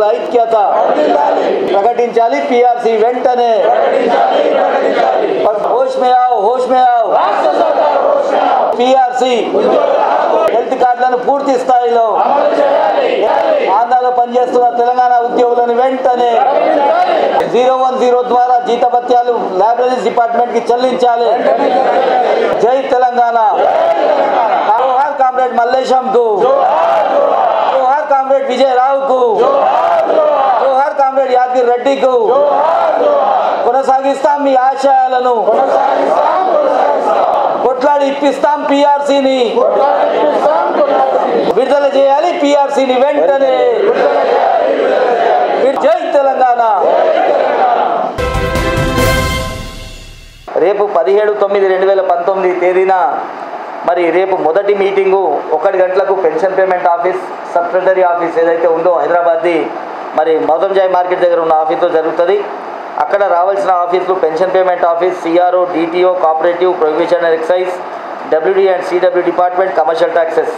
ఐక్యత ప్రకటించాలి పిఆర్సి వెంటనే హోష్ మే ఆవ్ హోష్ మే ఆవ్ పిఆర్సి హెల్త్ కార్డులను పూర్తి స్థాయిలో ఆంధ్రాలో పనిచేస్తున్న తెలంగాణ ఉద్యోగులను వెంటనే జీరో వన్ జీరో ద్వారా జీతభత్యాలు లైబ్రరీస్ డిపార్ట్మెంట్ కి చెల్లించాలి జై తెలంగాణ జోహార్ కామ్రేడ్ మల్లేశం కు జోహార్ కామ్రేడ్ విజయరావు కు జోహార్ కామ్రేడ్ యాదగిరి రెడ్డికు కొనసాగిస్తాం మీ ఆశయాలను కొట్లాడి ఇప్పిస్తాం పిఆర్సీని విడుదల చేయాలి పిఆర్సీని వెంటనే జై తెలంగాణ రేపు పదిహేడు తొమ్మిది రెండు వేల పంతొమ్మిది తేదీన మరి రేపు మొదటి మీటింగు ఒకటి గంటలకు pension payment office subsidiary office ఏదైతే ఉందో హైదరాబాద్ది మరి మౌదంజాయ్ మార్కెట్ దగ్గర ఉన్న ఆఫీస్లో జరుగుతుంది అక్కడ రావాల్సిన ఆఫీసులు pension payment office CRO DTO cooperative prohibition and excise WD and CW department commercial taxes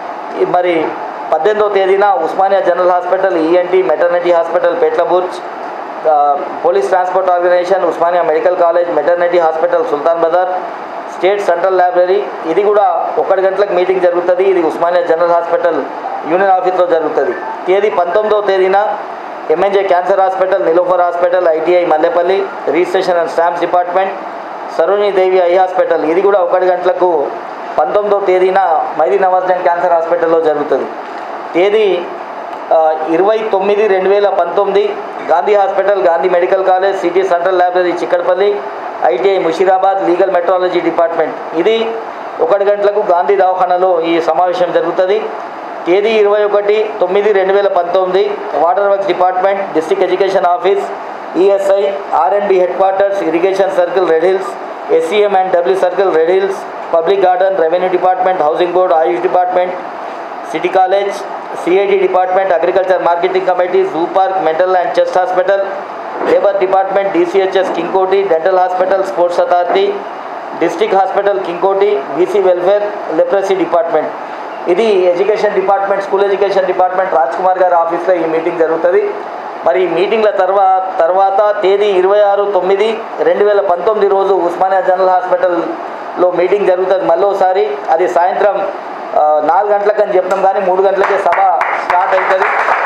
ఈ మరి పద్దెనిమిదవ తేదీన Osmania general hospital ENT maternity hospital Petlaburj ఆ, police transport organisation Osmania medical college maternity hospital Sultan Bazar state central library ఇది కూడా ఒకటి గంటలకు మీటింగ్ జరుగుతుంది ఇది ఉస్మానియా జనరల్ హాస్పిటల్ యూనియన్ ఆఫీస్లో జరుగుతుంది తేదీ పంతొమ్మిదవ తేదీన MNJ cancer hospital Niloufer hospital ITI Mallepally registration and stamps department Sarojini Devi eye hospital ఇది కూడా ఒకటి గంటలకు పంతొమ్మిదవ తేదీన మైదీ నవాజ్జన్ క్యాన్సర్ హాస్పిటల్లో జరుగుతుంది తేదీ ఆ, ఇరవై తొమ్మిది రెండు వేల పంతొమ్మిది Gandhi hospital Gandhi medical college city central library Chikkadpally ITI Musheerabad legal metrology department ఇది ఒకటి గంటలకు గాంధీ దవాఖానలో ఈ సమావేశం జరుగుతుంది తేదీ ఇరవై ఒకటి తొమ్మిది రెండు వేల పంతొమ్మిది water works department district education office ESI R and B headquarters irrigation circle Red Hills SCM and W circle Red Hills public garden revenue department housing board AYUSH department city college CID department agriculture marketing committee zoo park mental and chest hospital labour department DCHS Kingkoti dental hospital sports authority district hospital Kingkoti BC welfare leprosy department ఇది education department school education department Raj Kumar గారి ఆఫీస్లో ఈ meeting జరుగుతుంది మరి ఈ మీటింగ్ల తర్వాత తర్వాత తేదీ ఇరవై ఆరు తొమ్మిది రెండు వేల పంతొమ్మిది రోజు ఉస్మానియా జనరల్ హాస్పిటల్లో మీటింగ్ జరుగుతుంది మళ్ళోసారి అది సాయంత్రం ఆ, నాలుగు గంటలకు అని చెప్పినాం కానీ మూడు గంటలకే సభ స్టార్ట్ అవుతుంది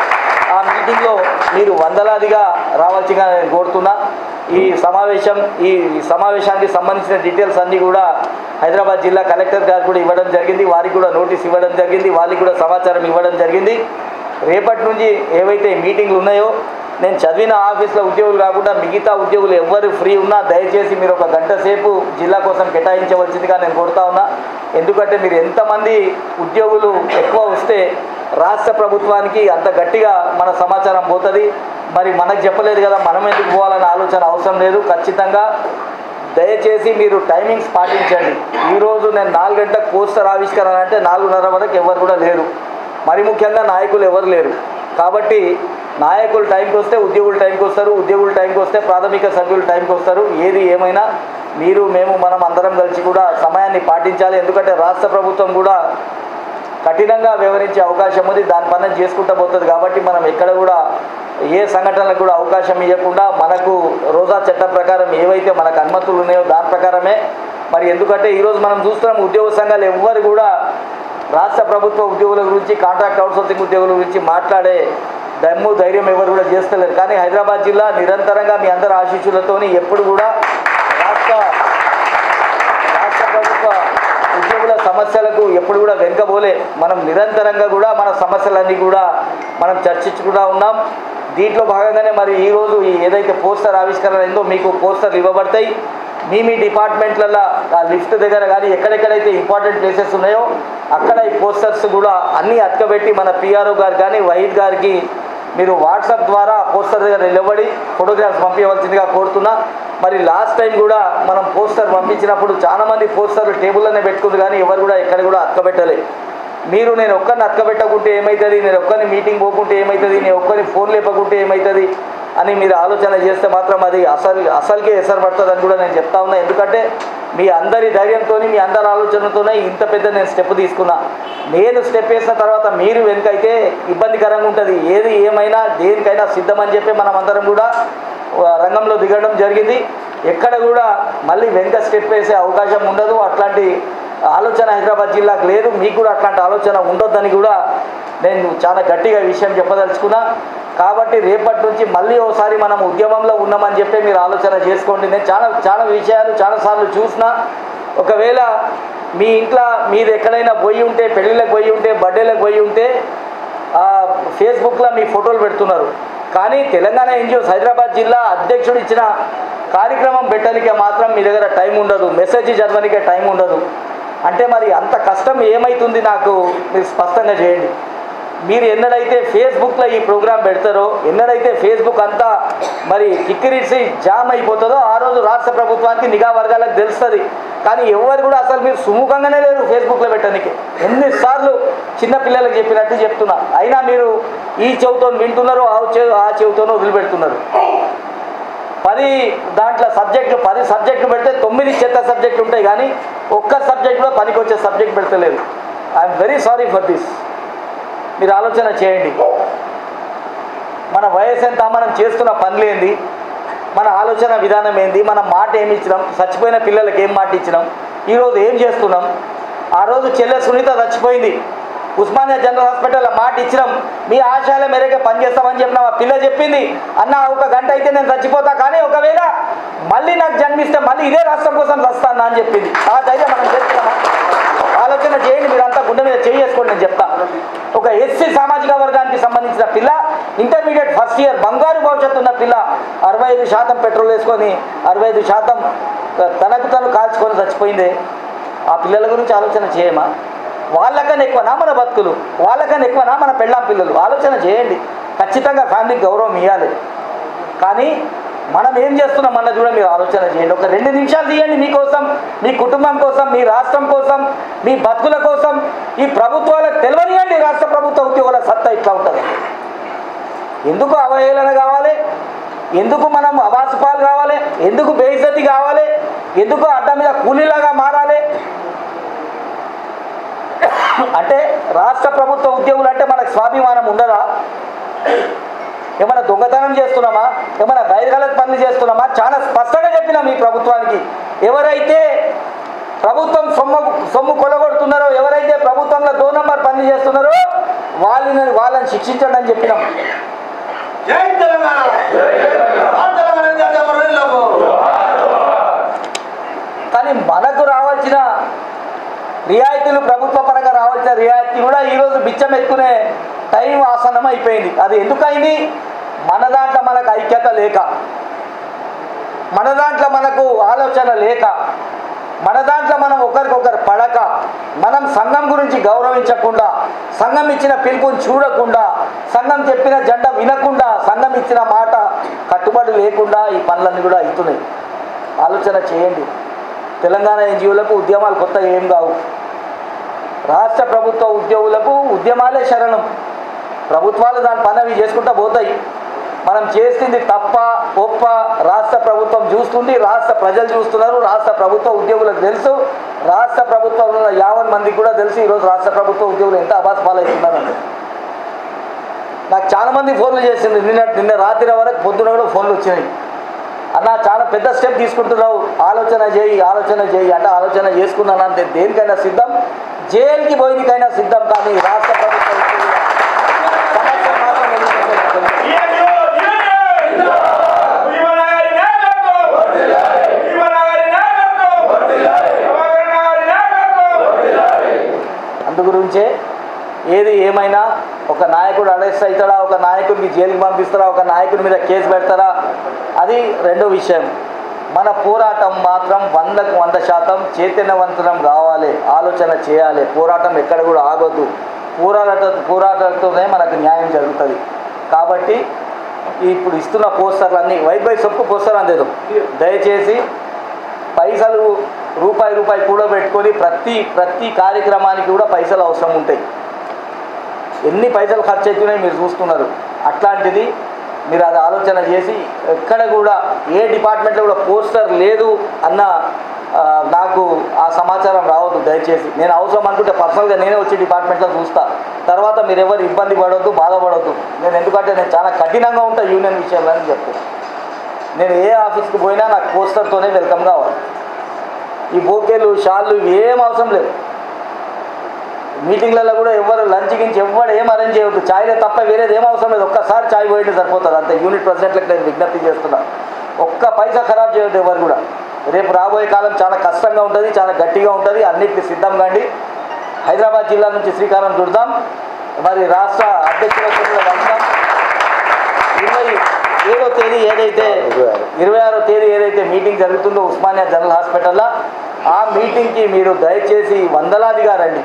ఆ మీటింగ్లో మీరు వందలాదిగా రావాల్సిగా నేను కోరుతున్నా ఈ సమావేశం ఈ సమావేశానికి సంబంధించిన డీటెయిల్స్ అన్నీ కూడా హైదరాబాద్ జిల్లా కలెక్టర్ గారు కూడా ఇవ్వడం జరిగింది వారికి కూడా నోటీస్ ఇవ్వడం జరిగింది వాళ్ళకి కూడా సమాచారం ఇవ్వడం జరిగింది రేపటి నుంచి ఏవైతే మీటింగ్లు ఉన్నాయో నేను చదివిన ఆఫీస్లో ఉద్యోగులు కాకుండా మిగతా ఉద్యోగులు ఎవరు ఫ్రీ ఉన్నా దయచేసి మీరు ఒక గంట సేపు జిల్లా కోసం కేటాయించవలసిందిగా నేను కోరుతా ఉన్నా ఎందుకంటే మీరు ఎంతమంది ఉద్యోగులు ఎక్కువ వస్తే రాష్ట్ర ప్రభుత్వానికి అంత గట్టిగా మన సమాచారం పోతుంది మరి మనకు చెప్పలేదు కదా మనం ఎందుకు పోవాలనే ఆలోచన అవసరం లేదు ఖచ్చితంగా దయచేసి మీరు టైమింగ్స్ పాటించండి ఈరోజు నేను నాలుగు గంటలకు పోస్టర్ ఆవిష్కరణ అంటే నాలుగున్నర వరకు ఎవరు కూడా లేరు మరి ముఖ్యంగా నాయకులు ఎవరు లేరు కాబట్టి నాయకులు టైంకి వస్తే ఉద్యోగులు టైంకి వస్తారు ఉద్యోగులు టైంకి వస్తే ప్రాథమిక సభ్యులు టైంకి వస్తారు ఏది ఏమైనా మీరు మేము మనం అందరం కలిసి కూడా సమయాన్ని పాటించాలి ఎందుకంటే రాష్ట్ర ప్రభుత్వం కూడా కఠినంగా వ్యవహరించే అవకాశం ఉంది దాని పని చేసుకుంటూ పోతుంది కాబట్టి మనం ఎక్కడ కూడా ఏ సంఘటనలకు కూడా అవకాశం ఇవ్వకుండా మనకు రోజా చట్టం ప్రకారం ఏవైతే మనకు అనుమతులు ఉన్నాయో దాని ప్రకారమే మరి ఎందుకంటే ఈరోజు మనం చూస్తున్నాం ఉద్యోగ సంఘాలు ఎవ్వరు కూడా రాష్ట్ర ప్రభుత్వ ఉద్యోగుల గురించి కాంట్రాక్ట్ అవుట్సోర్సింగ్ ఉద్యోగుల గురించి మాట్లాడే దమ్ము ధైర్యం ఎవరు కూడా చేస్తలేరు కానీ హైదరాబాద్ జిల్లా నిరంతరంగా మీ అందరి ఆశీస్సులతోని ఎప్పుడు కూడా రాష్ట్ర రాష్ట్ర ప్రభుత్వ ఉద్యోగుల సమస్యలకు ఎప్పుడు కూడా వెనుకబోలే మనం నిరంతరంగా కూడా మన సమస్యలన్నీ కూడా మనం చర్చించుకుంటా ఉన్నాం దీంట్లో భాగంగానే మరి ఈరోజు ఈ ఏదైతే పోస్టర్ ఆవిష్కరణ అయిందో మీకు పోస్టర్లు ఇవ్వబడతాయి మీ మీ డిపార్ట్మెంట్లలో ఆ లిఫ్ట్ దగ్గర కానీ ఎక్కడెక్కడైతే ఇంపార్టెంట్ ప్లేసెస్ ఉన్నాయో అక్కడ ఈ పోస్టర్స్ కూడా అన్నీ అతకబెట్టి మన పిఆర్ఓ గారు కానీ వైద్ గారికి మీరు వాట్సాప్ ద్వారా పోస్టర్ దగ్గర నిలబడి ఫోటోగ్రాఫ్స్ పంపించవలసిందిగా కోరుతున్నా మరి లాస్ట్ టైం కూడా మనం పోస్టర్ పంపించినప్పుడు చాలా మంది పోస్టర్లు టేబుల్లోనే పెట్టుకుంది కానీ ఎవరు కూడా ఎక్కడ కూడా అతకబెట్టలే మీరు నేను ఒక్కరిని అతకబెట్టకుంటే ఏమవుతుంది నేను ఒక్కరిని మీటింగ్ పోకుంటే ఏమవుతుంది నేను ఒక్కరిని ఫోన్ లేపకుంటే ఏమవుతుంది అని మీరు ఆలోచన చేస్తే మాత్రం అది అసలు అసలుకే ఎసరు పడుతుంది అని కూడా నేను చెప్తా ఉన్నా ఎందుకంటే మీ అందరి ధైర్యంతో మీ అందరి ఆలోచనతోనే ఇంత పెద్ద నేను స్టెప్ తీసుకున్నా నేను స్టెప్ వేసిన తర్వాత మీరు వెనుకైతే ఇబ్బందికరంగా ఉంటుంది ఏది ఏమైనా దేనికైనా సిద్ధమని చెప్పి మనం అందరం కూడా ఆ, రంగంలో దిగడం జరిగింది ఎక్కడ కూడా మళ్ళీ వెనుక స్టెప్ వేసే అవకాశం ఉండదు అట్లాంటి ఆలోచన హైదరాబాద్ జిల్లాకు లేదు మీకు కూడా అట్లాంటి ఆలోచన ఉండొద్దని కూడా నేను చాలా గట్టిగా ఈ విషయం చెప్పదలుచుకున్నా కాబట్టి రేపటి నుంచి మళ్ళీ ఒకసారి మనం ఉద్యమంలో ఉన్నామని చెప్పి మీరు ఆలోచన చేసుకోండి నేను చాలా చాలా విషయాలు చాలాసార్లు చూసిన ఒకవేళ మీ ఇంట్లో మీరు ఎక్కడైనా పోయి ఉంటే పెళ్ళిళ్ళకి పోయి ఉంటే బర్త్డేలకు పోయి ఉంటే ఆ, ఫేస్బుక్లో మీ ఫోటోలు పెడుతున్నారు కానీ తెలంగాణ ఎన్జిఓస్ హైదరాబాద్ జిల్లా అధ్యక్షుడు ఇచ్చిన కార్యక్రమం పెట్టడానికి మాత్రం మీ దగ్గర టైం ఉండదు మెసేజ్ చదవడానికే టైం ఉండదు అంటే మరి అంత కష్టం ఏమవుతుంది నాకు మీరు స్పష్టంగా చేయండి మీరు ఎన్నడైతే ఫేస్బుక్లో ఈ ప్రోగ్రాం పెడతారో ఎన్నడైతే ఫేస్బుక్ అంతా మరి కిక్కిరిసి జామ్ అయిపోతుందో ఆ రోజు రాష్ట్ర ప్రభుత్వానికి నిఘా వర్గాలకు తెలుస్తుంది కానీ ఎవరు కూడా అసలు మీరు సుముఖంగానే లేరు ఫేస్బుక్లో పెట్టడానికి ఎన్నిసార్లు చిన్న పిల్లలకు చెప్పినట్టు చెప్తున్నా అయినా మీరు ఈ చెవితో వింటున్నారు ఆ చెవి ఆ చెవితోనూ వదిలిపెడుతున్నారు పది దాంట్లో సబ్జెక్టులు పది సబ్జెక్టులు పెడితే తొమ్మిది చెత్త సబ్జెక్టులు ఉంటాయి కానీ ఒక్క సబ్జెక్ట్ కూడా పనికి వచ్చే సబ్జెక్ట్ పెడతలేరు I'm very sorry for this మీరు ఆలోచన చేయండి మన వయసు ఎంత మనం చేస్తున్న పనులేంది మన ఆలోచన విధానం ఏంది మన మాట ఏమి ఇచ్చినాం చచ్చిపోయిన పిల్లలకి ఏం మాట ఇచ్చినాం ఈరోజు ఏం చేస్తున్నాం ఆ రోజు చెల్లె సునీత చచ్చిపోయింది ఉస్మానియా జనరల్ హాస్పిటల్లో మాట ఇచ్చినాం మీ ఆశయాల మేరకే పనిచేస్తామని చెప్పిన ఆ పిల్ల చెప్పింది అన్న ఒక గంట అయితే నేను చచ్చిపోతా కానీ ఒకవేళ మళ్ళీ నాకు జన్మిస్తే మళ్ళీ ఇదే రాష్ట్రం కోసం చస్తాను అని చెప్పింది ఆ ధైర్యం మనం చేస్తున్నామా ఆలోచన చేయండి మీరంతా గుండె మీద చేసుకోండి నేను చెప్తా ఒక ఎస్సీ సామాజిక వర్గానికి సంబంధించిన పిల్ల ఇంటర్మీడియట్ ఫస్ట్ ఇయర్ బంగారు భవిష్యత్తు ఉన్న పిల్ల అరవై ఐదు శాతం పెట్రోల్ వేసుకొని అరవై ఐదు శాతం తనకు తను కాల్చుకొని చచ్చిపోయిందే ఆ పిల్లల గురించి ఆలోచన చేయమా వాళ్ళకన్నా ఎక్కువనా మన బతుకులు వాళ్ళకన్నా ఎక్కువనా మన పెళ్ళాం పిల్లలు ఆలోచన చేయండి ఖచ్చితంగా ఫ్యామిలీకి గౌరవం ఇవ్వాలి కానీ మనం ఏం చేస్తున్నాం అన్నది కూడా మీరు ఆలోచన చేయండి ఒక రెండు నిమిషాలు తీయండి మీకోసం మీ కుటుంబం కోసం మీ రాష్ట్రం కోసం మీ బతుకుల కోసం ఈ ప్రభుత్వాలకు తెలియనియండి రాష్ట్ర ప్రభుత్వ ఉద్యోగుల సత్తా ఇట్లా ఉంటుంది ఎందుకు అవహేళన కావాలి ఎందుకు మనం అవాసపాలు కావాలి ఎందుకు బేయిజతి కావాలి ఎందుకు అడ్డ మీద కూలీలాగా మారాలి అంటే రాష్ట్ర ప్రభుత్వ ఉద్యోగులు అంటే మనకు స్వాభిమానం ఉండదా ఏమైనా దొంగతనం చేస్తున్నామా ఏమైనా గైర్గలత్ పనులు చేస్తున్నామా చాలా స్పష్టంగా చెప్పినాం ఈ ప్రభుత్వానికి ఎవరైతే ప్రభుత్వం సొమ్ము సొమ్ము కొలగొడుతున్నారో ఎవరైతే ప్రభుత్వంలో దో నంబర్ పనులు చేస్తున్నారో వాళ్ళని వాళ్ళని శిక్షించండి అని చెప్పినాం జై తెలంగాణ ఆ తెలంగాణ జాతీయ వర్ణిల్లకు. కానీ మనకు రావాల్సిన రియాయితీలు ప్రభుత్వ పరంగా రావాల్సిన రియాయితీ కూడా ఈరోజు బిచ్చం ఎత్తుకునే టైం ఆసనం అయిపోయింది అది ఎందుకైంది మన దాంట్లో మనకు ఐక్యత లేక మన దాంట్లో మనకు ఆలోచన లేక మన దాంట్లో మనం ఒకరికొకరు పడక మనం సంఘం గురించి గౌరవించకుండా సంఘం ఇచ్చిన పిలుపుని చూడకుండా సంఘం చెప్పిన జెండా వినకుండా సంఘం ఇచ్చిన మాట కట్టుబడి లేకుండా ఈ పనులన్నీ కూడా అవుతున్నాయి ఆలోచన చేయండి తెలంగాణ ఎన్జిఓలకు ఉద్యమాలు కొత్త ఏం కావు రాష్ట్ర ప్రభుత్వ ఉద్యోగులకు ఉద్యమాలే శరణం ప్రభుత్వాలు దాని పని అవి చేసుకుంటా పోతాయి మనం చేసింది తప్ప ఒప్ప రాష్ట్ర ప్రభుత్వం చూస్తుంది రాష్ట్ర ప్రజలు చూస్తున్నారు రాష్ట్ర ప్రభుత్వ ఉద్యోగులకు తెలుసు రాష్ట్ర ప్రభుత్వంలో ఉన్న యావన్ మందికి కూడా తెలుసు ఈరోజు రాష్ట్ర ప్రభుత్వ ఉద్యోగులు ఎంత అబాస్ పాలవుతున్నారని నాకు చాలా మంది ఫోన్లు చేసింది నిన్న నిన్న రాత్రి వరకు పొద్దున కూడా ఫోన్లు వచ్చినాయి అన్న చాలా పెద్ద స్టెప్ తీసుకుంటున్నావు ఆలోచన చేయి ఆలోచన చేయి అంటే ఆలోచన చేసుకున్నాను అంటే దేనికైనా సిద్ధం జైలుకి పోయినకైనా సిద్ధం కానీ రాష్ట్ర ప్రభుత్వం ఉద్యోగుల సమస్య మాత్రం ఎదుర్కొంటుంది. ఇయ్యండి, ఇయ్యండి. భీమనగరి నాయకత్వం. భీమనగరి నాయకత్వం. ప్రభాకర్ నగరి నాయకత్వం. అందు గురించే ఏది ఏమైనా ఒక నాయకుడు అరెస్ట్ అవుతాడా ఒక నాయకుడికి జైలుకి పంపిస్తారా ఒక నాయకుడి మీద కేసు పెడతారా అది రెండో విషయం మన పోరాటం మాత్రం వందకు వంద శాతం చైతన్యవంతం కావాలి ఆలోచన చేయాలి పోరాటం ఎక్కడ కూడా ఆగొద్దు పోరాట పోరాటంతోనే మనకు న్యాయం జరుగుతుంది కాబట్టి ఇప్పుడు ఇస్తున్న పోస్టర్లన్నీ వైట్ బై సొప్పు పోస్టర్ అందేదు దయచేసి పైసలు రూపాయి రూపాయి కూడబెట్టుకొని ప్రతి ప్రతి కార్యక్రమానికి కూడా పైసలు అవసరం ఉంటాయి ఎన్ని పైసలు ఖర్చు అవుతున్నాయి మీరు చూస్తున్నారు అట్లాంటిది మీరు అది ఆలోచన చేసి ఎక్కడ కూడా ఏ డిపార్ట్మెంట్లో కూడా పోస్టర్ లేదు అన్న ఆ, నాకు ఆ సమాచారం రావద్దు దయచేసి నేను అవసరం అనుకుంటే పర్సనల్గా నేనే వచ్చి డిపార్ట్మెంట్లో చూస్తా తర్వాత మీరు ఎవరు ఇబ్బంది పడవద్దు బాధపడవద్దు నేను ఎందుకంటే నేను చాలా కఠినంగా ఉంటా యూనియన్ విషయంలో అని చెప్తాను నేను ఏ ఆఫీస్కి పోయినా నాకు పోస్టర్తోనే వెల్కమ్ కావాలి ఈ బోకేలు షాళ్ళు ఏం అవసరం లేదు మీటింగ్లలో కూడా ఎవరు లంచ్ గించి ఎవరు ఏం అరేంజ్ చేయవద్దు ఛాయ్లే తప్ప వేరేది ఏం అవసరం లేదు ఒక్కసారి ఛాయ్ పోయింటే సరిపోతుంది అంతే యూనిట్ ప్రెసిడెంట్లకు నేను విజ్ఞప్తి చేస్తున్నా ఒక్క పైసా ఖరాబ్ చేయొద్దు ఎవరు కూడా రేపు రాబోయే కాలం చాలా కష్టంగా ఉంటుంది చాలా గట్టిగా ఉంటుంది అన్నిటికీ సిద్ధం కండి హైదరాబాద్ జిల్లా నుంచి శ్రీకారం చుడదాం మరి రాష్ట్ర అధ్యక్షులకు కూడా వెళ్తాం ఇరవై ఏడో తేదీ ఏదైతే ఇరవై ఆరో తేదీ ఏదైతే మీటింగ్ జరుగుతుందో ఉస్మానియా జనరల్ హాస్పిటల్లో ఆ మీటింగ్కి మీరు దయచేసి వందలాదిగా రండి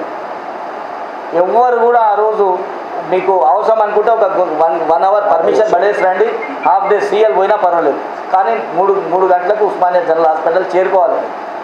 ఎవ్వరు కూడా ఆ రోజు మీకు అవసరం అనుకుంటే ఒక వన్ వన్ అవర్ పర్మిషన్ పడేసి రండి హాఫ్ డే సీఎల్ పోయినా పర్వాలేదు కానీ మూడు మూడు గంటలకు ఉస్మానియా జనరల్ హాస్పిటల్ చేరుకోవాలి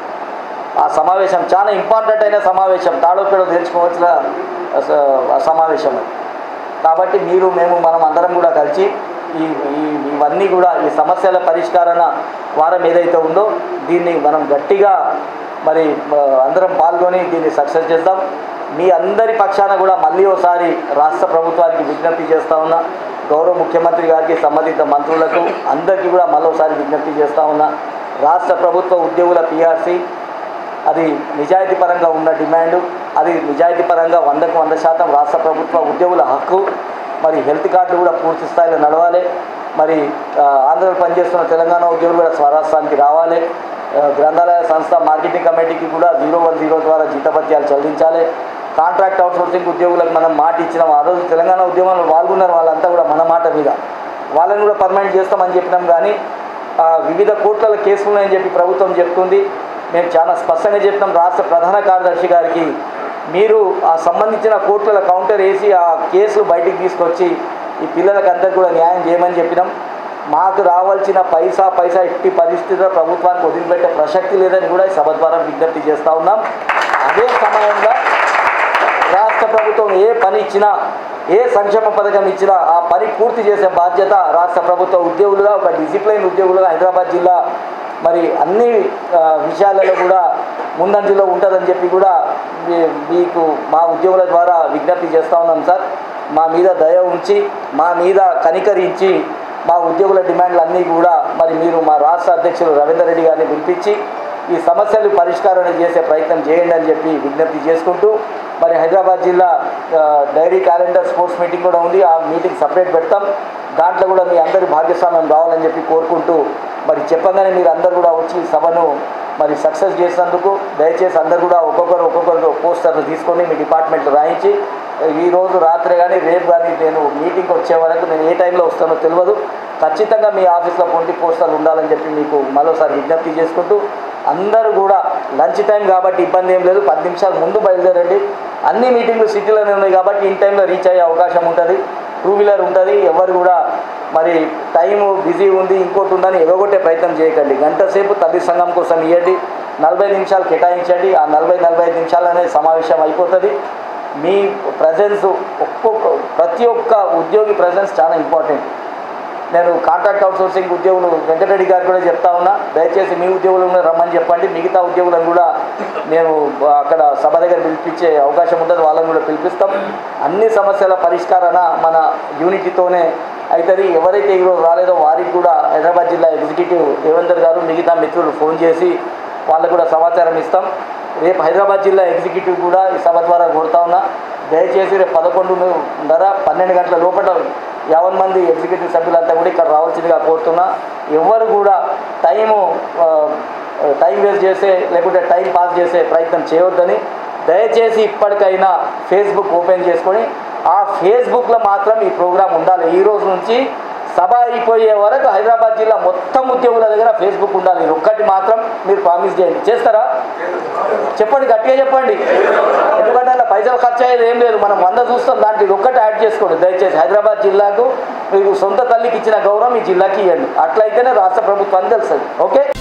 ఆ సమావేశం చాలా ఇంపార్టెంట్ అయిన సమావేశం తాడోపేడో తెలుసుకోవాల్సిన స- సమావేశం అది కాబట్టి మీరు మేము మనం అందరం కూడా కలిసి ఈ ఈ- ఇవన్నీ కూడా ఈ సమస్యల పరిష్కారణ వారం ఏదైతే ఉందో దీన్ని మనం గట్టిగా మరి ఆ, అందరం పాల్గొని దీన్ని సక్సెస్ చేద్దాం మీ అందరి పక్షాన కూడా మళ్ళీ ఒకసారి రాష్ట్ర ప్రభుత్వానికి విజ్ఞప్తి చేస్తా ఉన్నా గౌరవ ముఖ్యమంత్రి గారికి సంబంధిత మంత్రులకు అందరికీ కూడా మళ్ళీ విజ్ఞప్తి చేస్తా ఉన్నా రాష్ట్ర ప్రభుత్వ ఉద్యోగుల పిఆర్సీ అది నిజాయితీ పరంగా ఉన్న డిమాండు అది నిజాయితీ పరంగా వందకు వంద శాతం రాష్ట్ర ప్రభుత్వ ఉద్యోగుల హక్కు మరి హెల్త్ కార్డు కూడా పూర్తి స్థాయిలో నడవాలి మరి ఆ, ఆంధ్రలో పనిచేస్తున్న తెలంగాణ ఉద్యోగులు కూడా స్వరాష్ట్రానికి రావాలి ఆ, గ్రంథాలయ సంస్థ మార్కెటింగ్ కమిటీకి కూడా జీరో వన్ జీరో ద్వారా జీతభత్యాలు చెల్లించాలి కాంట్రాక్ట్ అవుట్సోర్సింగ్ ఉద్యోగులకు మనం మాట ఇచ్చినాం ఆ రోజు తెలంగాణ ఉద్యమంలో పాల్గొన్నారు వాళ్ళంతా కూడా మన మాట మీద వాళ్ళని కూడా పర్మనెంట్ చేస్తామని చెప్పినాం కానీ ఆ, వివిధ కోర్టుల కేసులు ఉన్నాయని చెప్పి ప్రభుత్వం చెప్తుంది మేము చాలా స్పష్టంగా చెప్పినాం రాష్ట్ర ప్రధాన కార్యదర్శి గారికి మీరు ఆ సంబంధించిన కోర్టుల కౌంటర్ వేసి ఆ కేసులు బయటికి తీసుకొచ్చి ఈ పిల్లలకు అందరికీ కూడా న్యాయం చేయమని చెప్పినాం మాకు రావాల్సిన పైసా పైసా ఎట్టి పరిస్థితుల్లో ప్రభుత్వానికి వదిలిపెట్టే ప్రసక్తి లేదని కూడా ఈ సభ ద్వారా విజ్ఞప్తి చేస్తూ ఉన్నాం అదే సమయంలో రాష్ట్ర ప్రభుత్వం ఏ పని ఇచ్చినా ఏ సంక్షేమ పథకం ఇచ్చినా ఆ పని పూర్తి చేసే బాధ్యత రాష్ట్ర ప్రభుత్వ ఉద్యోగులుగా ఒక డిసిప్లైన్ ఉద్యోగులుగా హైదరాబాద్ జిల్లా మరి అన్ని ఆ, విషయాలలో కూడా ముందంజలో ఉంటుందని చెప్పి కూడా మీ- మీకు మా ఉద్యోగుల ద్వారా విజ్ఞప్తి చేస్తూ ఉన్నాం సార్ మా మీద దయ ఉంచి మా మీద కనికరించి మా ఉద్యోగుల డిమాండ్లు అన్నీ కూడా మరి మీరు మా రాష్ట్ర అధ్యక్షులు రవీందర్ రెడ్డి గారిని పిలిపించి ఈ సమస్యలు పరిష్కారం చేసే ప్రయత్నం చేయండి అని చెప్పి విజ్ఞప్తి చేసుకుంటూ మరి హైదరాబాద్ జిల్లా ఆ, డైరీ క్యాలెండర్ స్పోర్ట్స్ మీటింగ్ కూడా ఉంది ఆ మీటింగ్ సపరేట్ పెడతాం దాంట్లో కూడా మీ అందరి భాగస్వామ్యం కావాలని చెప్పి కోరుకుంటూ మరి చెప్పగానే మీరు అందరు కూడా వచ్చి ఈ సభను మరి సక్సెస్ చేసినందుకు దయచేసి అందరు కూడా ఒక్కొక్కరు ఒక్కొక్కరు పోస్టర్లు తీసుకొని మీ డిపార్ట్మెంట్లో రాయించి ఈ రోజు రాత్రి కానీ రేపు కానీ నేను మీటింగ్కి వచ్చే వరకు నేను ఏ టైంలో వస్తానో తెలియదు ఖచ్చితంగా మీ ఆఫీస్లో పొంటి పోస్టర్లు ఉండాలని చెప్పి మీకు మరోసారి విజ్ఞప్తి చేసుకుంటూ అందరూ కూడా లంచ్ టైం కాబట్టి ఇబ్బంది ఏం లేదు పది నిమిషాలు ముందు బయలుదేరండి అన్ని మీటింగ్లు సిటీలోనే ఉన్నాయి కాబట్టి ఇన్ టైంలో రీచ్ అయ్యే అవకాశం ఉంటుంది టూ వీలర్ ఉంటుంది ఎవరు కూడా మరి టైం బిజీ ఉంది ఇంకోటి ఉందని ఎగగొట్టే ప్రయత్నం చేయకండి గంట సేపు తల్లి సంఘం కోసం ఇవ్వండి నలభై నిమిషాలు కేటాయించండి ఆ నలభై నలభై ఐదు నిమిషాలనే సమావేశం అయిపోతుంది మీ ప్రజెన్స్ ఒక్కొక్క ప్రతి ఒక్క ఉద్యోగి ప్రజెన్స్ చాలా ఇంపార్టెంట్ నేను కాంట్రాక్ట్ అవుట్సోర్సింగ్ ఉద్యోగులు వెంకటరెడ్డి గారు కూడా చెప్తా ఉన్నా దయచేసి మీ ఉద్యోగులను రమ్మని చెప్పండి మిగతా ఉద్యోగులను కూడా మేము అక్కడ సభ దగ్గర పిలిపించే అవకాశం ఉంటుంది వాళ్ళని కూడా పిలిపిస్తాం అన్ని సమస్యల పరిష్కారణ మన యూనిటీతోనే అవుతుంది ఎవరైతే ఈరోజు రాలేదో వారికి కూడా హైదరాబాద్ జిల్లా ఎగ్జిక్యూటివ్ దేవేందర్ గారు మిగతా మిత్రులు ఫోన్ చేసి వాళ్ళకు కూడా సమాచారం ఇస్తాం రేపు హైదరాబాద్ జిల్లా ఎగ్జిక్యూటివ్ కూడా ఈ సభ ద్వారా కోరుతా ఉన్నా దయచేసి రేపు పదకొండున్నర పన్నెండు గంటల లోపల యావన్ మంది ఎగ్జిక్యూటివ్ సభ్యులంతా కూడా ఇక్కడ రావాల్సిందిగా కోరుతున్నా ఎవరు కూడా టైము ఆ, టైం వేస్ట్ చేసే లేకుంటే టైం పాస్ చేసే ప్రయత్నం చేయొద్దని దయచేసి ఇప్పటికైనా ఫేస్బుక్ ఓపెన్ చేసుకొని ఆ ఫేస్బుక్లో మాత్రం ఈ ప్రోగ్రాం ఉండాలి ఈ రోజు నుంచి సభ అయిపోయే వరకు హైదరాబాద్ జిల్లా మొత్తం ఉద్యోగుల దగ్గర ఫేస్బుక్ ఉండాలి ఇది ఒక్కటి మాత్రం మీరు ప్రామిస్ చేయండి చేస్తారా చెప్పండి గట్టిగా చెప్పండి ఎందుకంటే అలా పైసలు ఖర్చు అయ్యేది ఏం లేదు మనం వంద చూస్తాం దాంట్లో ఇది ఒక్కటి యాడ్ చేసుకోండి దయచేసి హైదరాబాద్ జిల్లాకు మీకు సొంత తల్లికి ఇచ్చిన గౌరవం ఈ జిల్లాకి ఇవ్వండి అట్లయితేనే రాష్ట్ర ప్రభుత్వానికి తెలుస్తుంది ఓకే